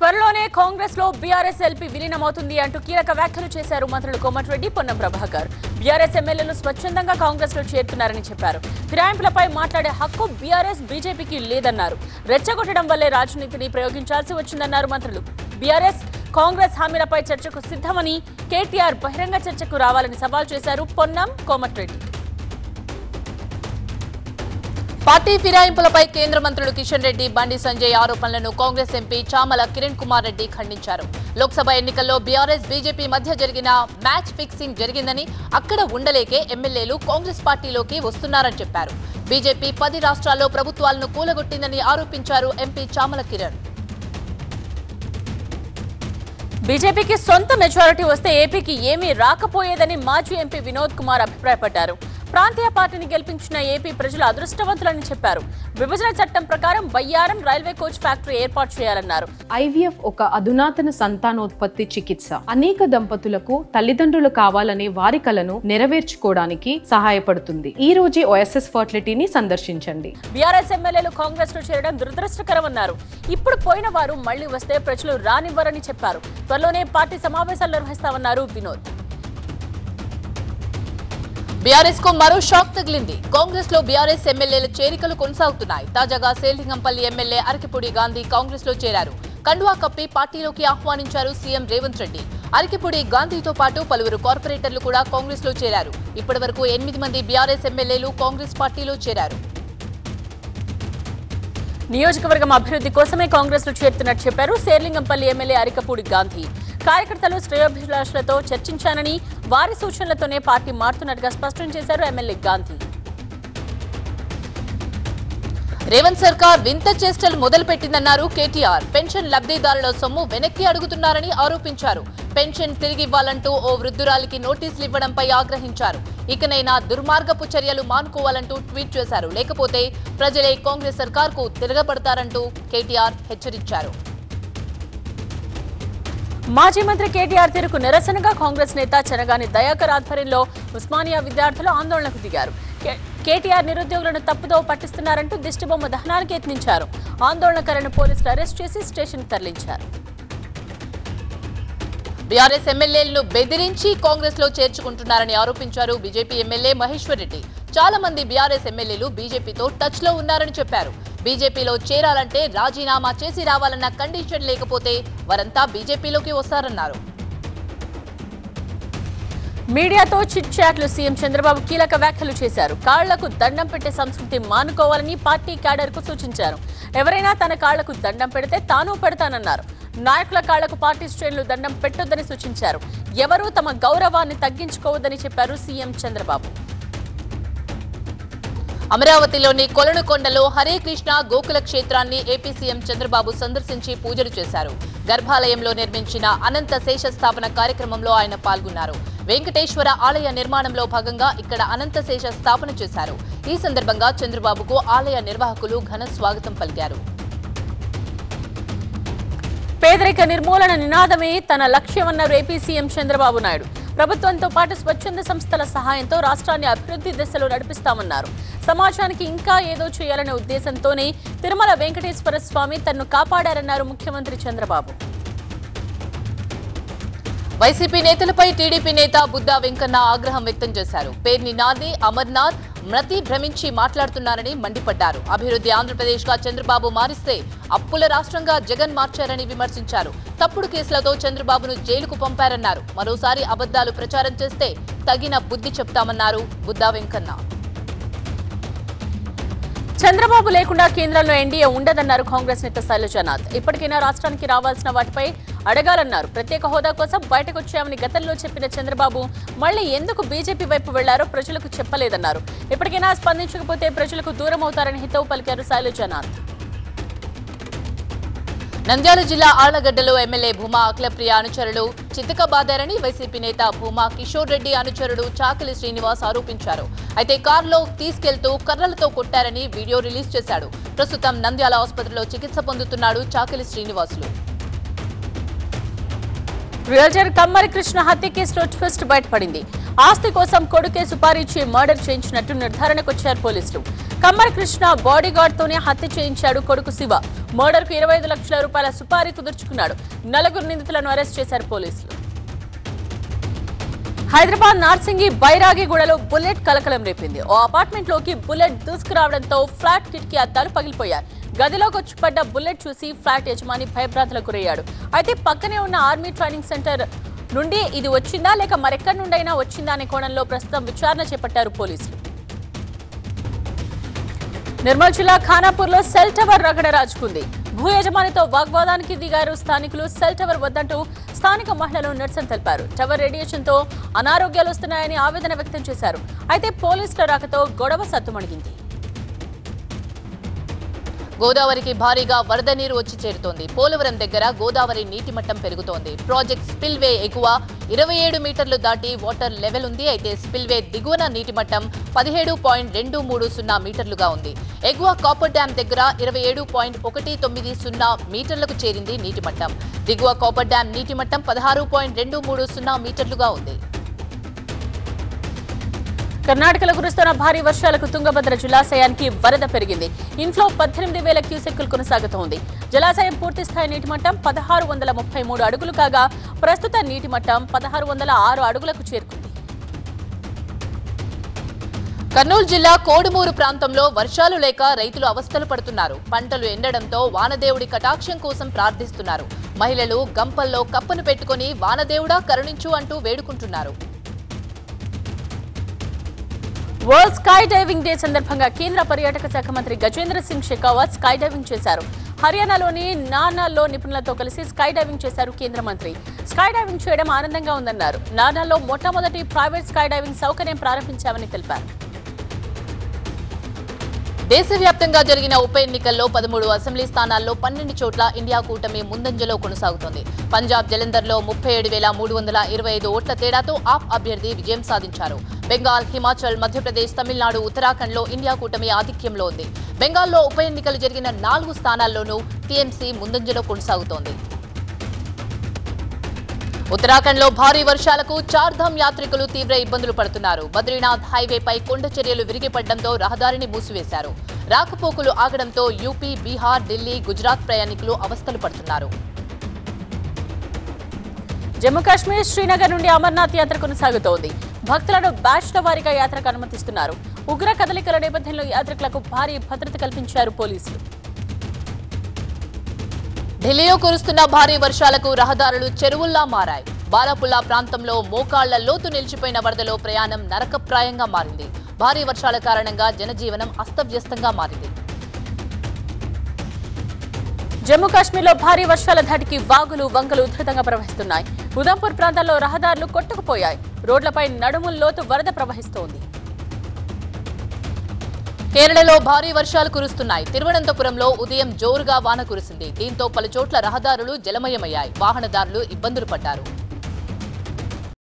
త్వరలోనే కాంగ్రెస్ లో BRS LP విలీనమవుతుంది అంటూ కీలక వ్యాఖ్యలు చేశారు మంత్రులు కోమటిరెడ్డి పొన్నం ప్రభాకర్ బీఆర్ఎస్ ఎమ్మెల్యేలు స్వచ్ఛందంగా కాంగ్రెస్ లో చేరుతున్నారని చెప్పారు ఫిరాయింపులపై మాట్లాడే హక్కు బీఆర్ఎస్ బీజేపీకి లేదన్నారు రెచ్చగొట్టడం వల్లే రాజనీతిని ప్రయోగించాల్సి వచ్చిందన్నారు మంత్రులు బీఆర్ఎస్ కాంగ్రెస్ హామీలపై చర్చకు సిద్ధమని కేటీఆర్ బహిరంగ చర్చకు రావాలని సవాల్ చేశారు పొన్నం కోమటిరెడ్డి పార్టీ ఫిరాయింపులపై కేంద్ర మంత్రులు కిషన్ రెడ్డి బండి సంజయ్ ఆరోపణలను కాంగ్రెస్ ఎంపీ చామల కిరణ్ కుమార్ రెడ్డి ఖండించారు లోక్సభ ఎన్నికల్లో బీఆర్ఎస్ బీజేపీ మధ్య జరిగిన మ్యాచ్ ఫిక్సింగ్ జరిగిందని అక్కడ ఉండలేకే ఎమ్మెల్యేలు కాంగ్రెస్ పార్టీలోకి వస్తున్నారని చెప్పారు బీజేపీ పది రాష్ట్రాల్లో ప్రభుత్వాలను కూలగొట్టిందని ఆరోపించారు ఎంపీ చామల కిరణ్ బీజేపీకి సొంత మెజారిటీ వస్తే ఏపీకి ఏమీ రాకపోయేదని మాజీ ఎంపీ వినోద్ కుమార్ అభిప్రాయపడ్డారు ప్రాంతీయ పార్టీని గెలిపించిన ఏపీ ప్రజలు అదృష్టవంతులని చెప్పారు విభజన చట్టం ప్రకారం బయ్యారం రైల్వే కోచ్ ఫ్యాక్టరీ ఏర్పాటు చేయాలన్నారు ఐవీఎఫ్ ఒక అధునాతన సంతానోత్పత్తి చికిత్స అనేక దంపతులకు తల్లిదండ్రులు కావాలనే వారి కలను నెరవేర్చుకోవడానికి సహాయపడుతుంది ఈ రోజే ఓఎస్ఎస్ ఫర్టిలిటీని సందర్శించండి బీఆర్ఎస్ ఎమ్మెల్యేలు కాంగ్రెస్ లో చేరడం దురదృష్టకరమన్నారు ఇప్పుడు పోయిన వారు మళ్లీ వస్తే ప్రజలు రానివ్వరని చెప్పారు త్వరలోనే పార్టీ సమావేశాలు నిర్వహిస్తామన్నారు వినోద్ బీఆర్ఎస్ కు మరో షాక్ తగిలింది కాంగ్రెస్ లో బీఆర్ఎస్ ఎమ్మెల్యేల చేరికలు కొనసాగుతున్నాయి తాజాగా సేలింగంపల్లి ఎమ్మెల్యే అరకిపూడి గాంధీ కాంగ్రెస్ లో చేరారు కండువా కప్పి పార్టీలోకి ఆహ్వానించారు సీఎం రేవంత్ రెడ్డి అరకిపూడి గాంధీతో పాటు పలువురు కార్పొరేటర్లు కూడా కాంగ్రెస్ లో చేరారు ఇప్పటి వరకు ఎనిమిది మంది బీఆర్ఎస్ ఎమ్మెల్యేలు కాంగ్రెస్ పార్టీలో చేరారు నియోజకవర్గం అభివృద్ధి కోసమే కాంగ్రెస్ లో చేరుతున్నట్టు చెప్పారు శేర్లింగంపల్లి ఎమ్మెల్యే అరికపూడి గాంధీ కార్యకర్తలు శ్రేయోభిలాషులతో చర్చించానని వారి సూచనలతోనే పార్టీ మారుతున్నట్టుగా స్పష్టం చేశారు ఎమ్మెల్యే గాంధీ రేవంత్ సర్కార్ వింత చేష్టలు మొదలుపెట్టిందన్నారు కేటీఆర్ పెన్షన్ లబ్ధిదారుల సొమ్ము వెనక్కి అడుగుతున్నారని ఆరోపించారు పెన్షన్ తిరిగి ఇవ్వాలంటూ ఓ వృద్ధురాలికి నోటీసులు ఇవ్వడంపై ఆగ్రహించారు ఇకనైనా దుర్మార్గపు చర్యలు మానుకోవాలంటూ ట్వీట్ చేశారు లేకపోతే ప్రజలే కాంగ్రెస్ సర్కార్కు తిరగబడతారంటూ కేటీఆర్ హెచ్చరించారు మాజీ మంత్రి కేటీఆర్ తీరుకు నిరసనగా కాంగ్రెస్ నేత చెనగాని దయాకర్ ఆధ్వర్యంలో ఉస్మానియా విద్యార్థులు ఆందోళనకు దిగారు కే- కేటీఆర్ నిరుద్యోగులను తప్పుదో పట్టిస్తున్నారంటూ దిష్టిబొమ్మ దహనానికి యత్నించారు ఆందోళనకారులను పోలీసులు అరెస్ట్ చేసి స్టేషన్కి తరలించారు బీఆర్ఎస్ ఎమ్మెల్యేలను బెదిరించి కాంగ్రెస్ లో చేర్చుకుంటున్నారని ఆరోపించారు బీజేపీ ఎమ్మెల్యే మహేశ్వర్ రెడ్డి చాలా మంది బీఆర్ఎస్ ఎమ్మెల్యేలు బీజేపీతో టచ్ లో ఉన్నారని చెప్పారు బీజేపీలో చేరాలంటే రాజీనామా చేసి రావాలన్న కండిషన్ లేకపోతే వారంతా బీజేపీలోకి వస్తారన్నారు మీడియాతో చిట్ చాట్లు సీఎం చంద్రబాబు కీలక వ్యాఖ్యలు చేశారు కాళ్లకు దండం పెట్టే సంస్కృతి మానుకోవాలని పార్టీ క్యాడర్ కు సూచించారు ఎవరైనా తన కాళ్లకు దండం పెడితే తాను పెడతానన్నారు నాయకుల కాళ్లకు పార్టీ శ్రేణులు దండం పెట్టొద్దని సూచించారు ఎవరూ తమ గౌరవాన్ని తగ్గించుకోవద్దని చెప్పారు సీఎం చంద్రబాబు అమరావతిలోని కొలనుకొండలో హరే కృష్ణ గోకుల క్షేత్రాన్ని ఏపీ సీఎం చంద్రబాబు సందర్శించి పూజలు చేశారు గర్భాలయంలో నిర్మించిన అనంత శేష స్థాపన కార్యక్రమంలో ఆయన పాల్గొన్నారు వెంకటేశ్వర ఆలయ నిర్మాణంలో భాగంగా ఇక్కడ అనంత శేష స్థాపన చేశారు ఈ సందర్భంగా చంద్రబాబుకు ఆలయ నిర్వాహకులు ఘన స్వాగతం పలికారు పేదరిక నిర్మూలన నినాదమే తన లక్ష్యమన్నారు ఏపీ సీఎం చంద్రబాబు నాయుడు ప్రభుత్వంతో పాటు స్వచ్ఛంద సంస్థల సహాయంతో రాష్ట్రాన్ని అభివృద్ధి దిశలో నడిపిస్తామన్నారు సమాజానికి ఇంకా ఏదో చేయాలనే ఉద్దేశంతోనే తిరుమల వెంకటేశ్వర స్వామి తన్ను కాపాడారన్నారు ముఖ్యమంత్రి చంద్రబాబు వైసీపీ నేతలపై టీడీపీ నేత బుద్దా వెంకన్న ఆగ్రహం వ్యక్తం చేశారు పేర్ని నాది అమర్నాథ్ మతి భ్రమించి మాట్లాడుతున్నారని మండిపడ్డారు అభివృద్ధి ఆంధ్రప్రదేశ్ గా చంద్రబాబు మారిస్తే అప్పుల రాష్ట్రంగా జగన్ మార్చారని విమర్శించారు తప్పుడు కేసులతో చంద్రబాబును జైలుకు పంపారన్నారు మరోసారి అబద్దాలు ప్రచారం చేస్తే తగిన బుద్ధి చెప్తామన్నారు బుద్దా వెంకన్న చంద్రబాబు లేకుండా కేంద్రంలో ఎన్డీఏ ఉండదన్నారు కాంగ్రెస్ నేత శైలజానాథ్ ఇప్పటికైనా రాష్ట్రానికి రావాల్సిన వాటిపై అడగాలన్నారు ప్రత్యేక హోదా కోసం బయటకు వచ్చామని గతంలో చెప్పిన చంద్రబాబు మళ్ళీ ఎందుకు బీజేపీ వైపు వెళ్లారో ప్రజలకు చెప్పలేదన్నారు ఇప్పటికైనా స్పందించకపోతే ప్రజలకు దూరం అవుతారని హితవు పలికారు శైలజానాథ్ నంద్యాల జిల్లా ఆళ్లగడ్డలో ఎమ్మెల్యే భూమా అఖిలప్రియ అనుచరులు చితకబాదారని వైసీపీ నేత భూమా కిషోర్ రెడ్డి అనుచరుడు చాకలి శ్రీనివాస్ ఆరోపించారు అయితే కారులో తీసుకెళ్తూ కర్రలతో కొట్టారని వీడియో రిలీజ్ చేశాడు ప్రస్తుతం నంద్యాల ఆసుపత్రిలో చికిత్స పొందుతున్నాడు చాకలి శ్రీనివాసులు రియల్టర్ కమ్మరి కృష్ణ హత్య కేసులో ట్విస్ట్ బయటపడింది ఆస్తి కోసం కొడుకే సుపారీచి మర్డర్ చేయించినట్టు నిర్ధారణకు వచ్చారు పోలీసులు కమ్మర్ కృష్ణ బాడీగార్డ్ తోనే హత్య చేయించాడు కొడుకు శివ మర్డర్ కు ఇరవై ఐదు లక్షల రూపాయల సుపారీ కుదుర్చుకున్నాడు నలుగురు నిందితులను అరెస్ట్ చేశారు పోలీసులు హైదరాబాద్ నార్సింగి బైరాగిగూడలో బుల్లెట్ కలకలం రేపింది ఓ అపార్ట్మెంట్ లోకి బుల్లెట్ దూసుకురావడంతో ఫ్లాట్ కిటికీ అద్దాలు పగిలిపోయాయి గదిలోకి వచ్చి పడ్డ బుల్లెట్ చూసి ఫ్లాట్ యజమాని భయభ్రాంతులకు గురయ్యాడు అయితే పక్కనే ఉన్న ఆర్మీ ట్రైనింగ్ సెంటర్ నుండి ఇది వచ్చిందా లేక మరెక్కడి నుండైనా వచ్చిందా అనే కోణంలో ప్రస్తుతం విచారణ చేపట్టారు పోలీసులు నిర్మల్ జిల్లా ఖానాపూర్ లో సెల్ టవర్ రగడ రాజుకుంది భూ యజమానితో వాగ్వాదానికి దిగారు స్థానికులు సెల్ టవర్ వద్దంటూ స్థానిక మహిళలు నిరసన తెలిపారు టవర్ రేడియేషన్ తో అనారోగ్యాలు వస్తున్నాయని ఆవేదన వ్యక్తం చేశారు అయితే పోలీసుల రాకతో గొడవ సద్దుమణిగింది గోదావరికి భారీగా వరద నీరు వచ్చి చేరుతోంది పోలవరం దగ్గర గోదావరి నీటి మట్టం పెరుగుతోంది ప్రాజెక్ట్ స్పిల్వే ఎగువ ఇరవై ఏడు మీటర్లు దాటి వాటర్ లెవెల్ ఉంది అయితే స్పిల్వే దిగువన నీటి మట్టం పదిహేడు పాయింట్ రెండు మూడు సున్నా మీటర్లుగా ఉంది ఎగువ కాపర్ డ్యాం దగ్గర ఇరవై ఏడు పాయింట్ ఒకటి తొమ్మిది సున్నా మీటర్లకు చేరింది నీటి మట్టం దిగువ కాపర్ డ్యాం నీటి మట్టం పదహారు పాయింట్ రెండు మూడు సున్నా మీటర్లుగా ఉంది కర్ణాటకలో కురుస్తున్న భారీ వర్షాలకు తుంగభద్ర జలాశయానికి వరద పెరిగింది ఇంట్లో పద్దెనిమిది వేల క్యూసెక్కులు కొనసాగుతోంది జలాశయం పూర్తి స్థాయి నీటి మట్టం పదహారు వందల ముప్పై మూడు అడుగులు కాగా ప్రస్తుత నీటి మట్టం పదహారు వందల ఆరు అడుగులకు చేరుకుంది కర్నూలు జిల్లా కోడుమూరు ప్రాంతంలో వర్షాలు లేక రైతులు అవస్థలు పడుతున్నారు పంటలు ఎండడంతో వానదేవుడి కటాక్షం కోసం ప్రార్థిస్తున్నారు మహిళలు గంపల్లో కప్పను పెట్టుకొని వానదేవుడా కరుణించు అంటూ వేడుకుంటున్నారు వరల్డ్ స్కై డైవింగ్ డే సందర్భంగా కేంద్ర పర్యాటక శాఖ మంత్రి గజేంద్ర సింగ్ షెకావత్ స్కై డైవింగ్ చేశారు హర్యానాలోని నానాల్లో నిపుణులతో కలిసి స్కై డైవింగ్ చేశారు కేంద్ర మంత్రి స్కై డైవింగ్ చేయడం ఆనందంగా ఉందన్నారు నానాల్లో మొట్టమొదటి ప్రైవేట్ స్కై డైవింగ్ సౌకర్యం ప్రారంభించామని తెలిపారు దేశవ్యాప్తంగా జరిగిన ఉప ఎన్నికల్లో పదమూడు అసెంబ్లీ స్థానాల్లో పన్నెండు చోట్ల ఇండియా కూటమి ముందంజలో కొనసాగుతోంది పంజాబ్ జలంధర్లో ముప్పై ఏడు వేల మూడు వందల ఇరవై ఐదు ఓట్ల తేడాతో ఆప్ అభ్యర్థి విజయం సాధించారు బెంగాల్ హిమాచల్ మధ్యప్రదేశ్ తమిళనాడు ఉత్తరాఖండ్లో ఇండియా కూటమి ఆధిక్యంలో ఉంది బెంగాల్లో ఉప ఎన్నికలు జరిగిన నాలుగు స్థానాల్లోనూ టీఎంసీ ముందంజలో కొనసాగుతోంది ఉత్తరాఖండ్లో భారీ వర్షాలకు చార్ధామ్ యాత్రికులు తీవ్ర ఇబ్బందులు పడుతున్నారు బద్రీనాథ్ హైవేపై కొండ చర్యలు విరిగిపడడంతో రహదారిని మూసివేశారు రాకపోకలు ఆగడంతో యూపీ బీహార్ ఢిల్లీ గుజరాత్ ప్రయాణికులు అవస్థలు పడుతున్నారు జమ్మూ కాశ్మీర్ శ్రీనగర్ నుండి అమర్నాథ్ యాత్ర కొనసాగుతోంది భక్తులను బ్యాచ్ల వారీగా యాత్రకు అనుమతిస్తున్నారు ఉగ్ర కదలికల నేపథ్యంలో యాత్రికులకు భారీ భద్రత కల్పించారు పోలీసులు ఢిల్లీలో కురుస్తున్న భారీ వర్షాలకు రహదారులు చెరువుల్లా మారాయి బాలాపుల్లా ప్రాంతంలో మోకాళ్ల లోతు నిలిచిపోయిన వరదలో ప్రయాణం నరకప్రాయంగా మారింది భారీ వర్షాల కారణంగా జనజీవనం అస్తవ్యస్తంగా మారింది జమ్మూ కాశ్మీర్లో భారీ వర్షాల ధాటికి వాగులు వంకలు ఉధృతంగా ప్రవహిస్తున్నాయి ఉదంపూర్ ప్రాంతాల్లో రహదారులు కొట్టుకుపోయాయి రోడ్లపై నడుముల లోతు వరద ప్రవహిస్తోంది కేరళలో భారీ వర్షాలు కురుస్తున్నాయి తిరువనంతపురంలో ఉదయం జోరుగా వాన కురిసింది దీంతో పలుచోట్ల రహదారులు జలమయమయ్యాయి వాహనదారులు ఇబ్బందులు పడ్డారు